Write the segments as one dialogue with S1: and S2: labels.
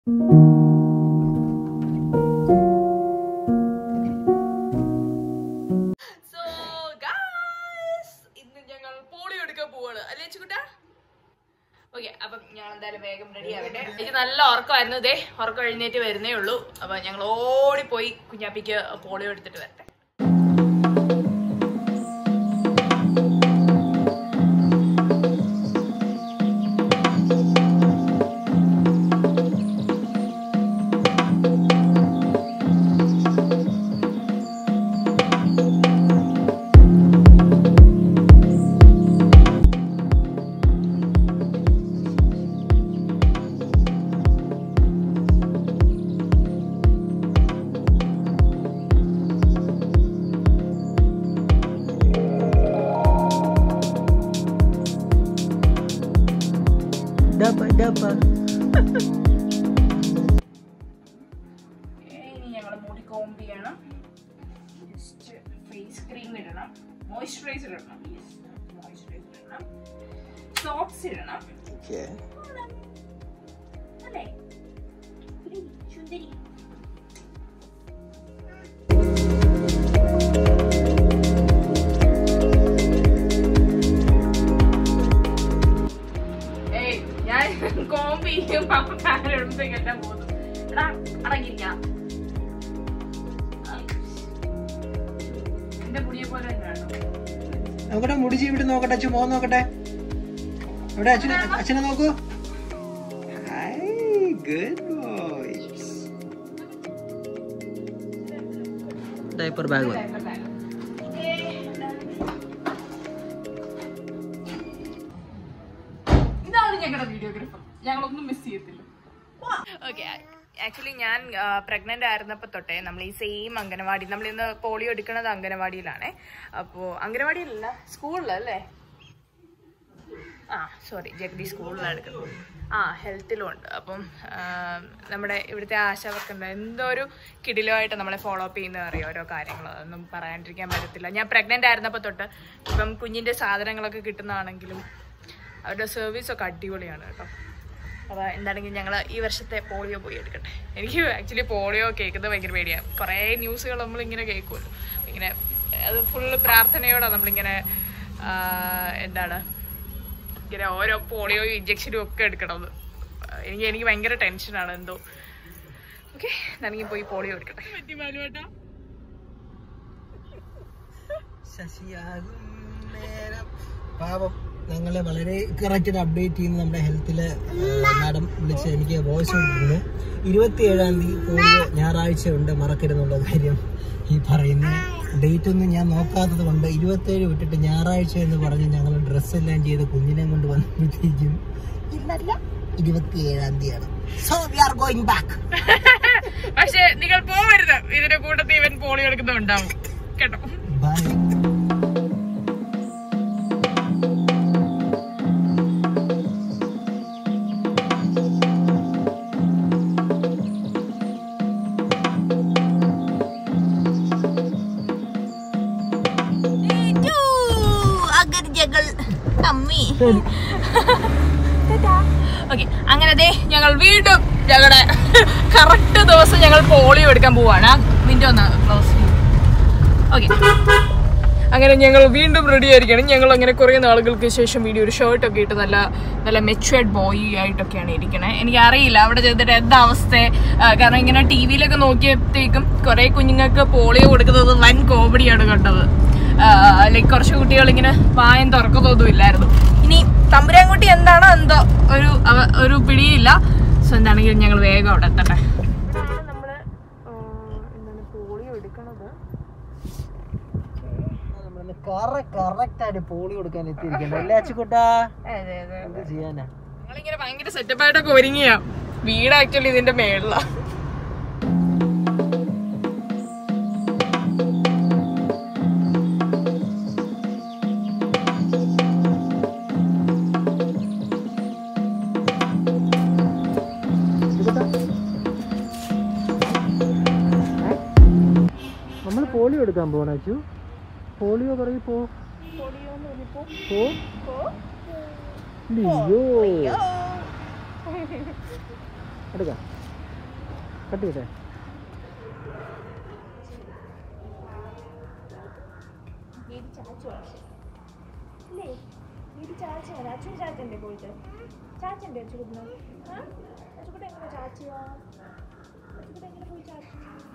S1: So guys ഇന്ന് ഞങ്ങൾ poly എടുക്കാൻ പോവാണ് അല്ലേ ചുക്കുട്ട ഓക്കെ അപ്പം ഞങ്ങൾ എന്തായാലും വേഗം റെഡി ആവട്ടെ എനിക്ക് നല്ല ഉറക്കമായിരുന്നു ഇതേ ഉറക്കം എഴുന്നേറ്റ് വരുന്നേ ഉള്ളൂ അപ്പൊ ഞങ്ങൾ ഓടിപ്പോയി കുഞ്ഞാപ്പിക്ക് പോളിയോ എടുത്തിട്ട് വരട്ടെ
S2: Dapat, dapat.
S1: ഇനി ഞങ്ങൾ മുടി കോംബ് ചെയ്യണം ജസ്റ്റ് ഫേസ് ക്രീം ഇടണം മോയ്സ്ചറൈസർ ഇടണം മോയ്സ്ചറൈസർ ഇടണം സോക്സ് ഇടണം
S2: Okay.
S1: അല്ലേ ഇടി, സുന്ദരി ഏയ് ഞാൻ കോമ്പ് ചെയ്യും അപ്പൊ കാലിടുമ്പോ എല്ലാം പോകുന്നു എടാ അടങ്ങിയിരിക്കാം എന്റെ മുടിയെ പോലെ തന്നെയാണോ
S2: നോക്കട്ടെ മുടി ചീവിട്ട് നോക്കട്ടെ അച്ഛൻ മോൻ നോക്കട്ടെ ഇവിടെ അച്ഛനെ അച്ഛനെ നോക്കൂ ഗുഡ് ബോയ്സ് ഡൈപ്പർ ബാഗ്
S1: ഇതാണ് ഞങ്ങളുടെ വീഡിയോഗ്രാഫർ ഞങ്ങളൊന്നും മിസ് ചെയ്യത്തില്ല ഓക്കെ ആക്ച്വലി ഞാൻ പ്രഗ്നന്റ് ആയിരുന്നപ്പോ തൊട്ടേ നമ്മൾ ഈ സെയിം അംഗനവാടി നമ്മൾ ഇന്ന് പോളിയോ എടുക്കുന്നത് അംഗനവാടിയിലാണ് അപ്പോ അംഗനവാടിയിലല്ല സ്കൂളിലല്ലേ ആ സോറി ജഗദി സ്കൂളിലാണ് എടുക്കുന്നത് ആ ഹെൽത്തിലും ഉണ്ട് അപ്പം ആ, നമ്മുടെ ഇവിടുത്തെ ആശാവർക്കുണ്ട് എന്തോ ഒരു കിടിലുമായിട്ട് നമ്മളെ ഫോളോ അപ്പ് ചെയ്യുന്ന അറിയാം ഓരോ കാര്യങ്ങൾ അതൊന്നും പറയാണ്ടിരിക്കാൻ പറ്റത്തില്ല ഞാൻ പ്രഗ്നന്റ് ആയിരുന്നപ്പോൾ തൊട്ട് ഇപ്പം കുഞ്ഞിന്റെ സാധനങ്ങളൊക്കെ കിട്ടുന്നതാണെങ്കിലും അവരുടെ സർവീസ് ഒക്കെ അടിപൊളിയാണ് കേട്ടോ അപ്പോൾ എന്താണെങ്കിലും ഞങ്ങൾ ഈ വർഷത്തെ പോളിയോ പോയി എടുക്കട്ടെ എനിക്ക് ആക്ച്വലി പോളിയോ കേൾക്കുന്നത് ഭയങ്കര പേടിയാണ് കുറേ ന്യൂസുകൾ നമ്മളിങ്ങനെ കേൾക്കുമല്ലോ ഇങ്ങനെ അത് ഫുള്ള് പ്രാർത്ഥനയോടാണ് നമ്മളിങ്ങനെ ആ, എന്താണ് ഇങ്ങനെ ഓരോ പോളിയോ ഇഞ്ചക്ഷനും ഒക്കെ എടുക്കണമെന്ന് എനിക്ക് എനിക്ക് ഭയങ്കര ടെൻഷനാണ് എന്തോ ഓക്കെ ഞാനെങ്കിൽ പോയി പോളിയോ എടുക്കട്ടെ പറ്റി മാലുവേട്ടാ
S2: ശശിയാകും നേരം പാപം ഞങ്ങളെ വളരെ കറക്റ്റ് അപ്ഡേറ്റ് ചെയ്യുന്ന നമ്മുടെ ഹെൽത്തിലെ മാഡം വിളിച്ച് എനിക്ക് വോയിസ് കൊടുക്കുന്നു ഇരുപത്തി ഏഴാം തീയതി പോളിയോ ഞായറാഴ്ച ഉണ്ട് മറക്കരുതെന്നുള്ള കാര്യം ഈ പറയുന്ന ഡേറ്റ് ഒന്നും ഞാൻ നോക്കാത്തത് കൊണ്ട് ഇരുപത്തേഴ് വിട്ടിട്ട് ഞായറാഴ്ച എന്ന് പറഞ്ഞ് ഞങ്ങൾ ഡ്രസ്സ് എല്ലാം ചെയ്ത് കുഞ്ഞിനെ കൊണ്ട് വന്നപ്പോഴത്തേക്കും ഇന്നല്ല ഇരുപത്തി ഏഴാം തീയതിയാണ് so we are going back
S1: പക്ഷെ നിങ്ങൾ പോവരുത് ഇതിന്റെ കൂട്ടത്തിൽ ഇവൻ പോളിയോ എടുക്കുന്നുണ്ടാവും കേട്ടോ
S2: ബൈ
S1: ഓക്കെ അങ്ങനെ ദേ ഞങ്ങൾ വീണ്ടും ഞങ്ങളുടെ കറക്റ്റ് ദിവസം ഞങ്ങൾ പോളിയോ എടുക്കാൻ പോവാണ് ആ വിൻഡോ ഒന്ന് ക്ലോസ് ഓക്കെ അങ്ങനെ ഞങ്ങൾ വീണ്ടും റെഡി ആയിരിക്കണം ഞങ്ങൾ അങ്ങനെ കുറേ നാളുകൾക്ക് ശേഷം വീഡിയോ ഒരു ഷർട്ട് ഒക്കെ ഇട്ട് നല്ല നല്ല മെച്ചുവേർഡ് ബോയ് ആയിട്ടൊക്കെയാണ് ഇരിക്കണേ എനിക്ക് അറിയില്ല അവിടെ ചെയ്തിട്ട് എന്താ അവസ്ഥ ആ, കാരണം ഇങ്ങനെ ടി വിയിലൊക്കെ നോക്കിയപ്പോഴത്തേക്കും കുറേ കുഞ്ഞുങ്ങൾക്ക് പോളിയോ കൊടുക്കുന്നത് വൻ കോമഡിയാണ് കണ്ടത് ലൈക്ക് കുറച്ച് കുട്ടികൾ ഇങ്ങനെ വായം തുറക്കുന്നതൊന്നും ഇല്ലായിരുന്നു ഇനി തമ്പുരാൻകുട്ടി എന്താണോ എന്തോ ഒരു അവ- ഒരു പിടിയില്ല സോ എന്താണെങ്കിലും ഞങ്ങൾ വേഗം അവിടെ എത്തട്ടെ നമ്മള് എന്താണ് പോളിയോ എടുക്കണത്
S2: കറക്റ്റ് ആയിട്ട് പോളി കൊടുക്കാൻ എത്തിയിരിക്കണ്ട അല്ലേ അച്ചുകുട്ടാ
S1: അതെ അതെ
S2: എന്ത് ചെയ്യാനാ
S1: ഞങ്ങളിങ്ങനെ ഭയങ്കര സെറ്റപ്പ് ആയിട്ടൊക്കെ ഒരുങ്ങിയ വീട് ആക്ച്വലി ഇതിന്റെ മേളില
S2: നമ്മൾ പോളിയോ എടുക്കാൻ പോകണ അച്ചു പോളിയോ പറയും പോ പോ ലിയോ എടുക്കാം കട്ട് ചെയ്തേ
S1: വീട് ചാച്ചു പക്ഷേ അല്ലേ വീട് ചാച്ച അച്ഛൻ ചാച്ചണ്ടേ പോയിട്ട് ചാച്ചണ്ടേ അച്ചുകുട്ടിന് അച്ചുകുട്ട എങ്ങനെ ചാച്ചുവാ അച്ചുകുട്ട എങ്ങനെ പോയി ചാച്ചു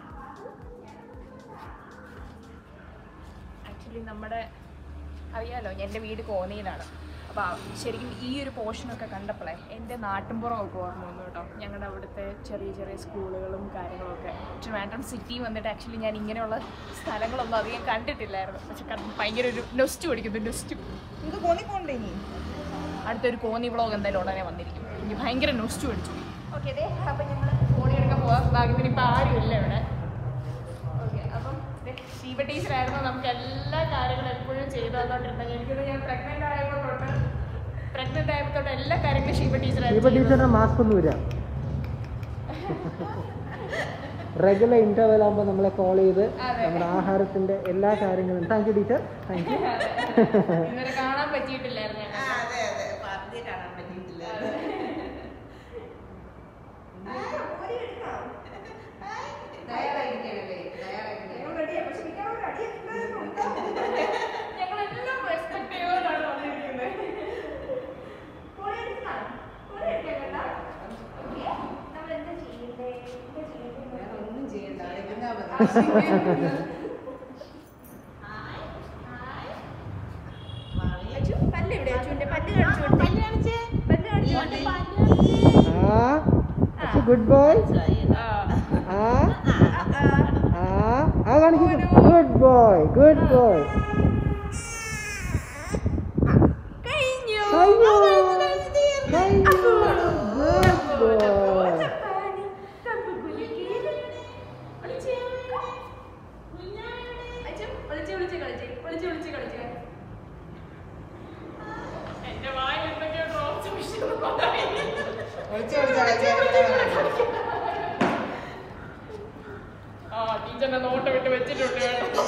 S1: ആക്ച്വലി നമ്മുടെ അറിയാലോ എൻ്റെ വീട് കോന്നിയിലാണ് അപ്പോൾ ശരിക്കും ഈ ഒരു പോർഷനൊക്കെ കണ്ടപ്പോഴേ എൻ്റെ നാട്ടിൻപുറമൊക്കെ ഓർമ്മ വന്നു കേട്ടോ ഞങ്ങളുടെ അവിടുത്തെ ചെറിയ ചെറിയ സ്കൂളുകളും കാര്യങ്ങളൊക്കെ ട്രിവാൻഡ്രം സിറ്റി വന്നിട്ട് ആക്ച്വലി ഞാൻ ഇങ്ങനെയുള്ള സ്ഥലങ്ങളൊന്നും അധികം കണ്ടിട്ടില്ലായിരുന്നു പക്ഷെ കണ്ട് ഭയങ്കര ഒരു നൊസ്റ്റ് പിടിക്കുന്നു നൊസ്റ്റ്
S3: നിങ്ങൾക്ക് കോന്നി പോണ്ടേ ഇനി
S1: അടുത്തൊരു കോന്നി വ്ളോഗ് എന്തായാലും ഉടനെ വന്നിരിക്കും എനിക്ക് ഭയങ്കര നൊസ്റ്റ് പിടിച്ചു ഓക്കെ അതെ അപ്പം ഞങ്ങൾ ഫോണി എടുക്കാൻ പോവാം ഭാഗ്യത്തിന് ഇപ്പം ആരും ഇല്ല ഇവിടെ ഓക്കെ അപ്പം ശീവ ടീച്ചറായിരുന്നു നമുക്ക് എല്ലാ കാര്യങ്ങളും എപ്പോഴും ചെയ്തു തന്നോണ്ടിരുന്നത് എനിക്കത് ഞാൻ പ്രഗ്നൻ്റ് ആയപ്പോൾ തൊട്ട് പ്രഗ്നൻ്റ് ആയപ്പോൾ തൊട്ട് എല്ലാ കാര്യങ്ങളും ശീവ
S2: ഇപ്പൊ
S1: ടീച്ചറായിരുന്നു
S2: ടീച്ചറിന്റെ മാസ്ക് ഒന്നും ഇല്ല റെഗുലർ ഇന്റർവെൽ ആകുമ്പോൾ നമ്മളെ കോൾ ചെയ്ത്
S1: അതെ.
S2: നമ്മുടെ ആഹാരത്തിന്റെ എല്ലാ കാര്യങ്ങളും thank you teacher thank you
S1: ഇതുവരെ കാണാൻ പറ്റിയിട്ടില്ലായിരുന്നു ഞങ്ങൾ
S3: അതെ അതെ പറഞ്ഞേ കാണാൻ പറ്റിയിട്ടില്ല
S1: ഞങ്ങളെല്ലാം റെസ്പെക്ട് ചെയ്തുകൊണ്ടാണ് വന്നിരിക്കുന്നത്
S3: ഒന്നും ചെയ്യണ്ട ഇരുന്നാ മതി
S1: പല്ല് എവിടെ അച്ചുവിന്റെ പല്ല് കാണിച്ചു പല്ല് കാണിച്ചേ പല്ല് കാണിച്ചു
S2: ഗുഡ് ബോയ് ആ ആ ആ കാണിക്കുന്നു ഗുഡ് ബോയ് ഗുഡ് ബോയ്
S1: കഴിഞ്ഞു
S2: അയ്യോ കഴിഞ്ഞു ഗുഡ് ബോയ്
S1: എന്റെ വായിൽ എന്തൊക്കെയോ ഡ്രോപ്സ്
S3: ഒളിച്ച് ഒളിച്ച്
S1: ആ ടീച്ചറിന്റെ നോട്ടം വിട്ട് വെച്ചിട്ടുണ്ട് കേട്ടോ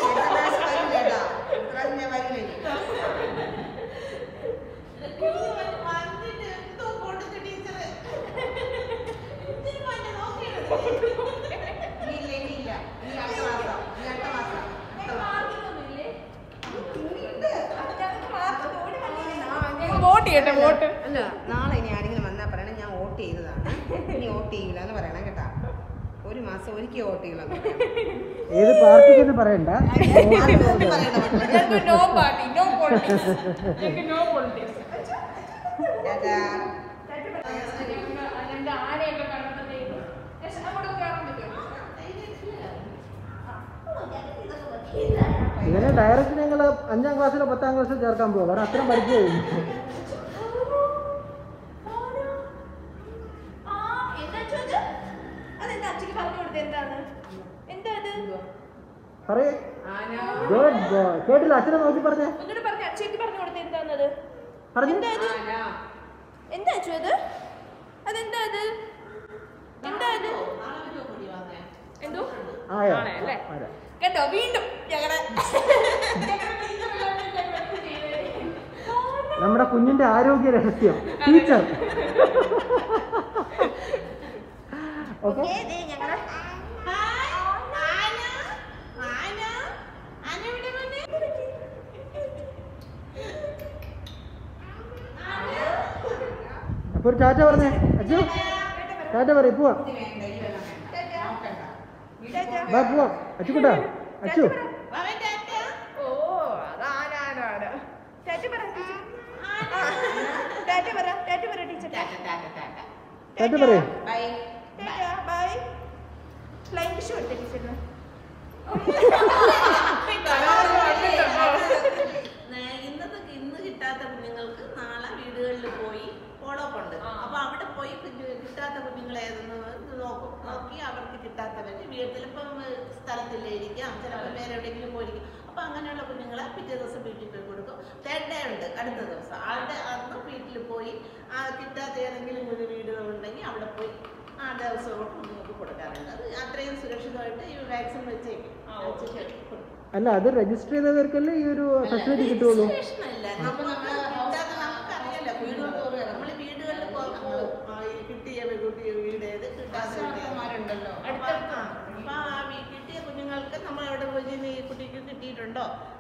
S1: വോട്ട് ചെയ്യട്ടെ വോട്ട്
S3: അല്ല നാളെ ഇനി ആരെങ്കിലും വന്നാൽ പറയണം ഞാൻ വോട്ട് ചെയ്തതാണ് ഇനി വോട്ട് ചെയ്യില്ല എന്ന് പറയണം കേട്ടാ ഒരു മാസം ഒരിക്കൽ വോട്ട് ചെയ്യണം
S2: ഏത് പാർട്ടിക്കെന്ന് പറയണ്ട
S1: ഞങ്ങൾക്ക് നോ പാർട്ടി നോ പൊളിറ്റിക്സ് ഞങ്ങൾക്ക് നോ പൊളിറ്റിക്സ് ഞങ്ങളുടെ ആനയൊക്കെ കണ്ടെത്തേക്ക് അങ്ങോട്ട് കയറാൻ പറ്റുമോ
S2: ഇവനെ ഡയറക്റ്റ് ഞങ്ങൾ അഞ്ചാം ക്ലാസ്സിലോ പത്താം ക്ലാസ്സിലോ ചേർക്കാൻ പോകും കാരണം അത്രയും പഠിച്ചു കഴിഞ്ഞു
S1: ആ, എന്താ ചോദിച്ചത്? അതെന്താ അച്ഛക്ക് പറഞ്ഞു കൊടുത്തത് എന്താണ്? എന്താ അത്?
S2: പറയേ ഗുഡ് ബോയ് കേട്ടില്ല അച്ഛനെ നോക്കി പറഞ്ഞേ
S1: ഒന്നുകൂടെ പറഞ്ഞേ, അച്ഛക്ക് പറഞ്ഞു കൊടുത്തത് എന്താന്നത്?
S2: പറഞ്ഞു
S1: എന്താ ഇത്? എന്താ അച്ചു അത്? അതെന്താ അത്? എന്താ അത്? എന്തോ?
S2: ആയോ
S1: ആണേ, അല്ലേ?
S2: ആരാ?
S1: കേട്ടോ വീണ്ടും ഞങ്ങളുടെ
S2: നമ്മുടെ കുഞ്ഞിന്റെ ആരോഗ്യ രഹസ്യം ടീച്ചർ ഓക്കെ അപ്പൊ ഒരു ടാറ്റ പറഞ്ഞേ അച്ചു ടാറ്റ പറയും പോവാ ബാ പോവാ അച്ചുക്കുട്ടാ അച്ചു
S1: ഓ അതാനാണ് ടാറ്റ പറ ടീച്ചർ ടാറ്റ പറ ടാറ്റ പറ ടീച്ചർ
S2: ടാറ്റ പറയേ
S3: ബൈ
S1: ബൈ ഫ്ലൈങ് കിഷ് കൊടുത്ത ടീച്ചറിന്
S3: ഇന്നത്തെ ഇന്ന് കിട്ടാത്ത കുഞ്ഞുങ്ങൾക്ക് നാളെ വീടുകളിൽ പോയി ഫോളോ അപ്പ് ഉണ്ട് അപ്പൊ അവിടെ പോയി കുഞ്ഞു കിട്ടാത്ത കുഞ്ഞുങ്ങളെ ഏതെന്ന് നോക്കും നോക്കി അവർക്ക് കിട്ടാത്തവര് വീട്ടിൽ ചിലപ്പം സ്ഥലത്തില്ലായിരിക്കാം ചിലപ്പോൾ വേറെ എവിടെയെങ്കിലും പോയിരിക്കും അപ്പൊ അങ്ങനെയുള്ള കുഞ്ഞുങ്ങളെ പിറ്റേ ദിവസം വീട്ടിൽ പോയി കൊടുക്കും തേർഡ് ഡേ ഉണ്ട് അടുത്ത ദിവസം ആളുടെ അന്ന് വീട്ടിൽ പോയി ആ കിട്ടാത്ത ഏതെങ്കിലും ഒരു വീടുകളുണ്ടെങ്കിൽ അവിടെ പോയി ആ ദിവസം കുഞ്ഞുങ്ങൾക്ക് കൊടുക്കാറുണ്ട് അത് അത്രയും സുരക്ഷിതമായിട്ട് ഈ വാക്സിൻ വെച്ചേക്കും വെച്ചിട്ട് കൊടുക്കും
S2: അല്ല അത് രജിസ്റ്റർ ചെയ്തവർക്കല്ലേ ഈ ഒരു ഫെസിലിറ്റി കിട്ടുള്ളൂ
S3: രജിസ്ട്രേഷൻ അല്ല. നമ്മ- നമ്മള് കിട്ടാത്ത നമുക്കറിയാലോ. വീടുകൾ തോറും നമ്മള് വീടുകളിൽ പോ- പോ- ആ, ഈ കിട്ടിയ കുട്ടിയ വീട് ഏത് കിട്ടാത്ത വീട് ഏത്. അപ്പൊ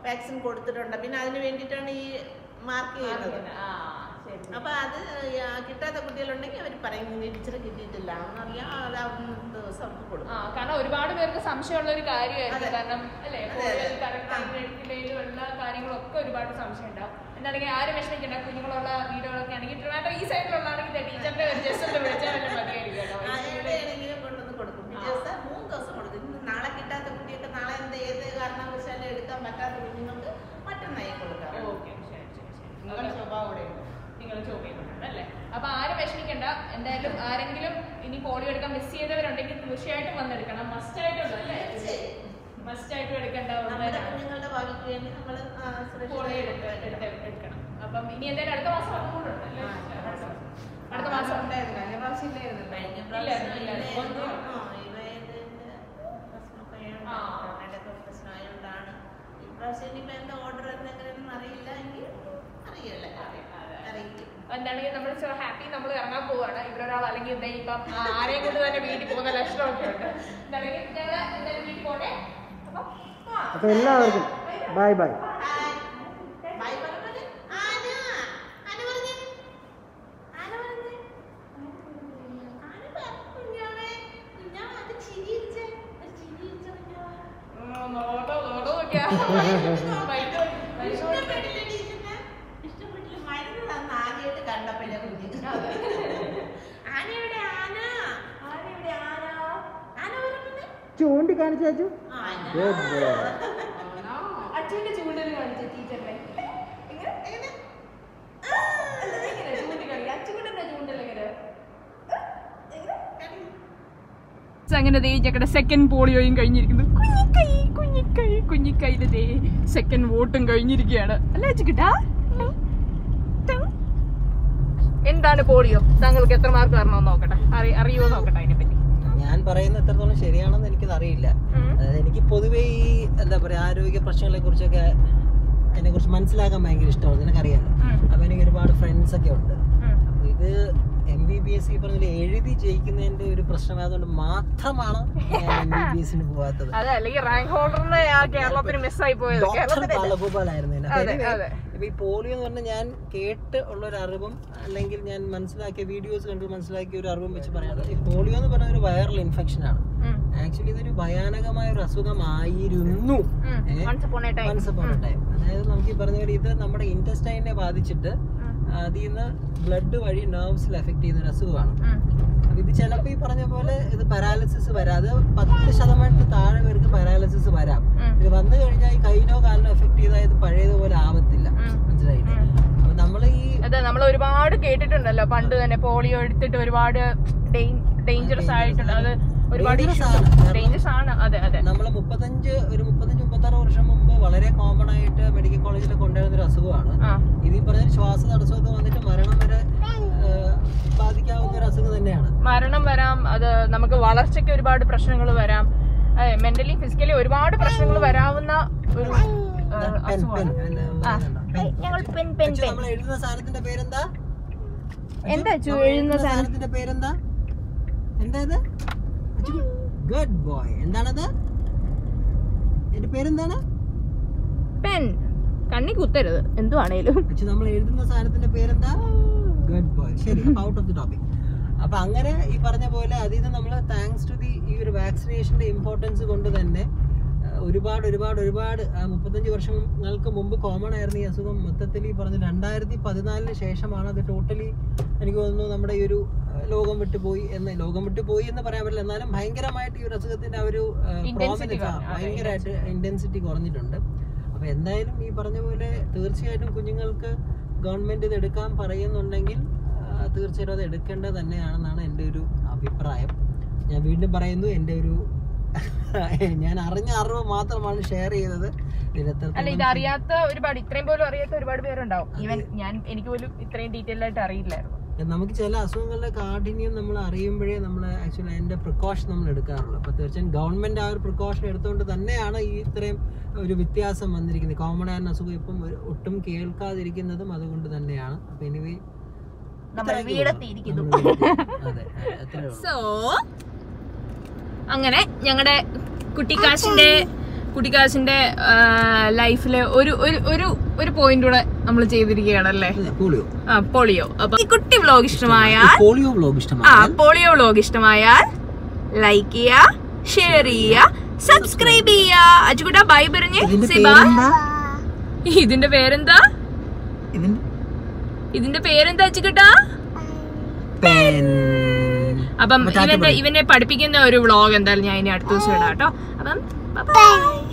S3: വാക്സിൻ കൊടുത്തിട്ടുണ്ട് പിന്നെ അതിന് വേണ്ടിയിട്ടാണ് ഈ മാർക്ക് ചെയ്യുന്നത്
S1: ആ ശരി
S3: അപ്പൊ അത് ആ, കിട്ടാത്ത കുട്ടികളുണ്ടെങ്കിൽ അവർ പറയും ടീച്ചർ കിട്ടിയിട്ടില്ല എന്നറിയാം അത് അന്ന് ദിവസം അവർക്ക് കൊടുക്കും
S1: ആ കാരണം ഒരുപാട് പേർക്ക് സംശയമുള്ള ഒരു കാര്യമായിരിക്കും
S3: അതെ.
S1: കാരണം അല്ലേ
S3: അതെ, അതെ.
S1: കറക്റ്റ് ആയിട്ട് എടുക്കില്ലെങ്കിലും എല്ലാ കാര്യങ്ങളൊക്കെ ഒരുപാട് സംശയം ഉണ്ടാവും എന്താണെങ്കിൽ ആരും വിഷമിക്കണ്ട കുഞ്ഞുങ്ങളുള്ള വീടുകളൊക്കെ ആണെങ്കിൽ ട്രിവാൻഡ്രം ഈ സൈഡിലുള്ളതാണെങ്കിൽ ടീച്ചറിന്റെ ജസ്റ്റ് ഒന്ന് വിളിച്ചാൽ വല്ല മതിയായിരിക്കും കേട്ടോ.
S3: ആ, എവിടെയാണെങ്കിലും കൊണ്ടുവന്ന് കൊടുക്കും പിറ്റേ ദിവസം മൂന്ന് ദിവസം കൊടുക്കും ഇന്ന് നാളെ കിട്ടാത്ത കുട്ടിയൊക്കെ നാളെ എന്ത് ഏത് കാരണവശാലും എടുക്കാൻ പറ്റാത്ത കുഞ്ഞുങ്ങൾക്ക് മറ്റന്നായി കൊടുക്കാം
S1: ഓക്കേ, ശരി, ശരി, ശരി.
S3: നിങ്ങളുടെ സ്വഭാവം ഇവിടെയുണ്ട്.
S1: നിങ്ങൾ ചോദിക്കുന്നുണ്ട് അല്ലേ അപ്പൊ ആരും വിഷമിക്കണ്ട എന്തായാലും ആരെങ്കിലും ഇനി പോളിയോ എടുക്കാൻ മിസ് ചെയ്തവരുണ്ടെങ്കിൽ തീർച്ചയായിട്ടും വന്നെടുക്കണം മസ്റ്റ് ആയിട്ടുള്ള അല്ലേ മസ്റ്റ് ആയിട്ടും എടുക്കേണ്ട
S3: നമ്മുടെ
S1: ഒന്നേതാണ്
S3: കുഞ്ഞുങ്ങളുടെ ഭാവിക്ക് വേണ്ടി നമ്മൾ
S1: പോളിയോ എടുത്ത് എടുത്ത് എടുക്കണം അപ്പം ഇനി എന്തായാലും അടുത്ത മാസം അതുകൂടുണ്ട് അല്ലേ അടുത്ത മാസം
S3: ഉണ്ടായിരുന്നു കഴിഞ്ഞ പ്രാവശ്യം ഇല്ലായിരുന്നു കഴിഞ്ഞ
S1: ഇല്ല,
S3: പ്രാവശ്യം
S1: ഇല്ല.
S3: ഇല്ലായിരുന്നു. ആ, ഇവയതിന്റെ പ്രശ്നമൊക്കെ ആയതുകൊണ്ട്
S1: ആ.
S3: കൊറോണയുടെയൊക്കെ പ്രശ്നമായതുകൊണ്ടാണ് ഇപ്രാവശ്യം ഇനിയിപ്പോ എന്താ ഓർഡർ എന്തെങ്കിലും അറിയില്ല എങ്കിൽ അറിയില്ല അറിയിക്കും
S1: എന്താണെങ്കിൽ നമ്മൾ സോ ഹാപ്പി നമ്മൾ ഇറങ്ങാൻ പോവാണ് ഇവരൊരാൾ അല്ലെങ്കിൽ എന്താ ഇപ്പം ആ, ആരെയും കൊണ്ട് തന്നെ വീട്ടിൽ പോകുന്ന ലക്ഷണമൊക്കെ ഉണ്ട് എന്താണെങ്കിൽ ഞങ്ങൾ എന്തായാലും വീട്ടിൽ പോട്ടെ അപ്പം ആ.
S2: അപ്പൊ എല്ലാവർക്കും ബൈ ബൈ
S3: ഹായ്. ബൈ പറഞ്ഞോളൂ. ആന. ആന പറഞ്ഞേ. ആന പറഞ്ഞേ. ആന പറഞ്ഞു കുഞ്ഞാവേ. കുഞ്ഞാവ അത് ചിരിയിച്ചേ. ഒരു ചിരിയിച്ച കുഞ്ഞാവ.
S1: ഉം, നോട്ടോ, നോട്ടോ നോക്കിയാ. വൈകിട്ട് വൈകിട്ട്
S3: ഇഷ്ടപ്പെട്ടില്ല ടീച്ചറിന്? ഇഷ്ടപ്പെട്ടില്ല. മരുന്ന് തന്ന ആദ്യമായിട്ട് കണ്ടപ്പോഴേ കുഞ്ഞ്. ആന എവിടെ ആന? ആന എവിടെ ആന? ആന പറഞ്ഞേ.
S2: ചൂണ്ടി കാണിച്ചു
S3: ആന.
S2: Good boy.
S1: അച്ഛന്റെ ചൂണ്ടൽ കാണിച്ച ടീച്ചറിനെ ഇങ്ങനെ
S3: എങ്ങനെ?
S1: അല്ല, ഇങ്ങനെ ചൂണ്ടി കളി അച്ഛൻ്റെ ചൂണ്ടൽ എങ്ങനെ
S3: കടി.
S1: അങ്ങനെ ദേ ഞങ്ങളുടെ സെക്കൻഡ് പോളിയോയും കഴിഞ്ഞിരിക്കുന്നു കുഞ്ഞിക്കൈ കുഞ്ഞിക്കൈ കുഞ്ഞിക്കൈയില് ദേ സെക്കൻഡ് വോട്ടും കഴിഞ്ഞിരിക്കുകയാണ് അല്ലേ ചിക്കിട്ടാ എന്താണ് പോളിയോ താങ്കൾക്ക് എത്ര മാർക്ക് വരണമെന്ന് നോക്കട്ടെ അറി അറിയുമോ നോക്കട്ടെ അതിനെപ്പറ്റി
S2: ഞാൻ പറയുന്ന എത്രത്തോളം ശരിയാണെന്ന് എനിക്കത് അറിയില്ല
S1: ഉം.
S2: അതായത് എനിക്ക് പൊതുവേ ഈ എന്താ പറയാ ആരോഗ്യ പ്രശ്നങ്ങളെ കുറിച്ചൊക്കെ അതിനെ കുറിച്ച് മനസ്സിലാക്കാൻ ഭയങ്കര ഇഷ്ടമാണ് നിനക്കറിയാലോ
S1: ഉം.
S2: അപ്പൊ എനിക്ക് ഒരുപാട് ഫ്രണ്ട്സ് ഒക്കെ ഉണ്ട്
S1: ഉം.
S2: അപ്പൊ ഇത് എം ബി ബി എസ് ഈ പറഞ്ഞ എഴുതി ജയിക്കുന്നതിന്റെ ഒരു പ്രശ്നമായതുകൊണ്ട് മാത്രമാണ് ഞാൻ എം ബി ബി എസിന് പോകാത്തത്
S1: അതെ അല്ലെങ്കിൽ റാങ്ക് ഹോൾഡറിന് ആ കേരളത്തിന് മിസ്സായി പോയത്
S2: ഡോക്ടർ
S1: കേരളത്തിന്
S2: ബാലഗോപാലായിരുന്നു ഇതിന്. അപ്പൊ
S1: അതെ,
S2: anyway,
S1: അതെ.
S2: ഇപ്പൊ ഈ പോളിയോ എന്ന് പറഞ്ഞാൽ ഞാൻ കേട്ട് ഉള്ള ഒരു അറിവും അല്ലെങ്കിൽ ഞാൻ മനസ്സിലാക്കിയ വീഡിയോസ് കണ്ട് മനസ്സിലാക്കിയ ഒരു അറിവും വെച്ച് പറയുന്നത് ഈ പോളിയോ എന്ന് പറയുന്ന ഒരു വൈറൽ ഇൻഫെക്ഷൻ ആണ് ആക്ച്വലി ഇതൊരു ഭയാനകമായ ഒരു അസുഖമായിരുന്നു ഏ?
S1: Once upon a time.
S2: Once upon a time. അതായത് നമുക്ക് ഈ പറഞ്ഞ പോലെ ഇത് നമ്മുടെ ഇൻറ്റസ്റ്റൈനെ ബാധിച്ചിട്ട് അതിൽ നിന്ന് ബ്ലഡ് വഴി നെർവ്സിൽ എഫക്ട് ചെയ്യുന്ന ഒരു അസുഖമാണ് അപ്പൊ ഇത് ചിലപ്പോൾ ഈ പറഞ്ഞ പോലെ ഇത് പാരാലിസിസ് വരാം അത് പത്ത് ശതമാനത്തിൽ താഴെ പേർക്ക് പാരാലിസിസ് വരാം ഇത് വന്നു കഴിഞ്ഞാൽ ഈ കൈയിനോ കാലിനോ എഫക്ട് ചെയ്താൽ ഇത് പഴയതുപോലെ ആവത്തില്ല മനസ്സിലായില്ലേ അപ്പൊ നമ്മൾ ഈ
S1: അതെ നമ്മൾ ഒരുപാട് കേട്ടിട്ടുണ്ടല്ലോ പണ്ട് തന്നെ പോളിയോ എടുത്തിട്ട് ഒരുപാട് ഡേഞ്ചറസ് ആയിട്ടുണ്ട് അത് ഒരുപാട്
S2: Dangerous
S1: ഇഷ്യൂസ്
S2: ആണ്. കാരണം
S1: ഡേഞ്ചറസ് ആണ് അതെ അതെ
S2: നമ്മൾ മുപ്പത്തഞ്ച് ഒരു മുപ്പത്തഞ്ച് മുപ്പത്താറ് വർഷം മുമ്പ് വളരെ കോമൺ ആയിട്ട് മെഡിക്കൽ കോളേജിൽ കൊണ്ടുവരുന്ന ഒരു അസുഖമാണ്
S1: ആ
S2: ഇത് ഈ പറഞ്ഞ ശ്വാസ തടസ്സമൊക്കെ വന്നിട്ട് മരണം വരെ ആ, ബാധിക്കാവുന്ന ഒരു അസുഖം തന്നെയാണ്
S1: മരണം വരാം അത് നമുക്ക് വളർച്ചയ്ക്ക് ഒരുപാട് പ്രശ്നങ്ങൾ വരാം മെന്റലി ഫിസിക്കലി ഒരുപാട് പ്രശ്നങ്ങൾ വരാവുന്ന ഒരു ആ,
S2: പെൻ പെൻ
S1: അസുഖമാണ് ഞങ്ങൾ പെൻ പെൻ പെൻ
S2: നമ്മൾ എഴുതുന്ന സാധനത്തിന്റെ പേരെന്താ
S1: എന്താ അച്ചു
S2: നമ്മൾ
S1: എഴുതുന്ന സാധനം
S2: സാധനത്തിന്റെ പേരെന്താ എന്താ ഇത് ഗുഡ് ബോയ് എന്താണത് എന്റെ പേരെന്താണ്
S1: പെൻ കണ്ണി കുത്തരുത് എന്തുവാണേലും
S2: പക്ഷെ നമ്മൾ എഴുതുന്ന സാധനത്തിന്റെ പേരെന്താ ഗുഡ് ബോയ് ശരി ഔട്ട് ഓഫ് ദി ടോപ്പിക് അപ്പൊ അങ്ങനെ ഈ പറഞ്ഞ പോലെ അതിൽ നിന്ന് നമ്മൾ താങ്ക്സ് ടു ദി ഈ ഒരു വാക്സിനേഷന്റെ ഇമ്പോർട്ടൻസ് കൊണ്ട് തന്നെ ആ, ഒരുപാട് ഒരുപാട് ഒരുപാട് ആ, മുപ്പത്തഞ്ച് വർഷങ്ങൾക്ക് മുമ്പ് കോമൺ ആയിരുന്ന ഈ അസുഖം മൊത്തത്തിൽ ഈ പറഞ്ഞ രണ്ടായിരത്തി പതിനാലിന് ശേഷമാണ് അത് ടോട്ടലി എനിക്ക് തോന്നുന്നു നമ്മുടെ ഈ ഒരു ആ, ലോകം വിട്ടുപോയി എന്ന് ലോകം വിട്ടുപോയി എന്ന് പറയാൻ പറ്റില്ല എന്നാലും ഭയങ്കരമായിട്ട് ഈ ഒരു അസുഖത്തിന്റെ ആ ഒരു
S1: Intensity
S2: പ്രോമിനൻസ്
S1: കുറഞ്ഞു. അതെ,
S2: ഭയങ്കരമായിട്ട് ഇന്റൻസിറ്റി കുറഞ്ഞിട്ടുണ്ട് അപ്പൊ എന്തായാലും ഈ പറഞ്ഞ പോലെ തീർച്ചയായിട്ടും കുഞ്ഞുങ്ങൾക്ക് ഗവൺമെന്റ് ഇത് എടുക്കാൻ പറയുന്നുണ്ടെങ്കിൽ ആ, തീർച്ചയായിട്ടും അത് എടുക്കേണ്ടത് തന്നെയാണെന്നാണ് എൻ്റെ ഒരു അഭിപ്രായം ഞാൻ വീണ്ടും പറയുന്നു എൻ്റെ ഒരു ഞാൻ അറിഞ്ഞ അറിവ് മാത്രമാണ് ഷെയർ ചെയ്തത്
S1: അല്ല ഇത്
S2: ഇതിലെത്രത്തോളം
S1: അറിയാത്ത ഒരുപാട് ഇത്രയും പോലും അറിയാത്ത ഒരുപാട് പേരുണ്ടാവും ഈവൻ ഞാൻ എനിക്ക് പോലും ഇത്രയും ഡീറ്റെയിൽ ആയിട്ട് അറിയില്ലായിരുന്നു
S2: നമുക്ക് ചില അസുഖങ്ങളുടെ കാഠിന്യം നമ്മൾ അറിയുമ്പോഴേ നമ്മൾ ആക്ച്വലി അതിന്റെ പ്രിക്കോഷൻ നമ്മൾ എടുക്കാറുള്ളൂ അപ്പോൾ തീർച്ചയായും ഗവൺമെന്റ് ആ ഒരു പ്രിക്കോഷൻ എടുത്തുകൊണ്ട് തന്നെയാണ് ഈ ഇത്രയും ഒരു വ്യത്യാസം വന്നിരിക്കുന്നത് കോമൺ ആയിരുന്ന അസുഖം ഇപ്പം ഒരു- ഒട്ടും കേൾക്കാതിരിക്കുന്നതും അതുകൊണ്ട് തന്നെയാണ് അപ്പൊ എനിവേ
S1: നമ്മൾ വീടെത്തിയിരിക്കുന്നു
S2: അതെ അത്രേ ഉള്ളൂ
S1: സോ അങ്ങനെ ഞങ്ങളുടെ കുട്ടിക്കാശിന്റെ കുട്ടിക്കാശിന്റെ ലൈഫിലെ ഒരു ഒരു ഒരു ഒരു പോയിന്റ് കൂടെ നമ്മൾ ചെയ്തിരിക്കുകയാണല്ലേ
S2: പോളിയോ
S1: ആ പോളിയോ അപ്പൊ ഈ കുട്ടി വ്ലോഗ് ഇഷ്ടമായാൽ
S2: പോളിയോ വ്ലോഗ്
S1: ആ
S2: ഇഷ്ടമാണ്
S1: പോളിയോ വ്ലോഗ് ഇഷ്ടമായാൽ ലൈക്ക് ചെയ്യുക ഷെയർ ചെയ്യുക സബ്സ്ക്രൈബ് ചെയ്യുക അച്ചുകുട്ട ബൈ പറഞ്ഞ്
S2: ഇതിന്റെ
S1: say bye.
S2: പേരെന്താ
S1: ഇതിന്റെ പേരെന്താ
S2: ഇതിന്റെ
S1: ഇതിന്റെ പേരെന്താ അച്ചുകുട്ട
S2: പെൻ
S1: അപ്പം
S2: അപ്പൊ ടാറ്റ
S1: ഇവന്റെ
S2: പറയ്.
S1: ഇവനെ പഠിപ്പിക്കുന്ന ഒരു വ്ളോഗ് എന്തായാലും ഞാൻ ഇനി അടുത്ത ദിവസം ഇടാം കേട്ടോ അപ്പം bye bye.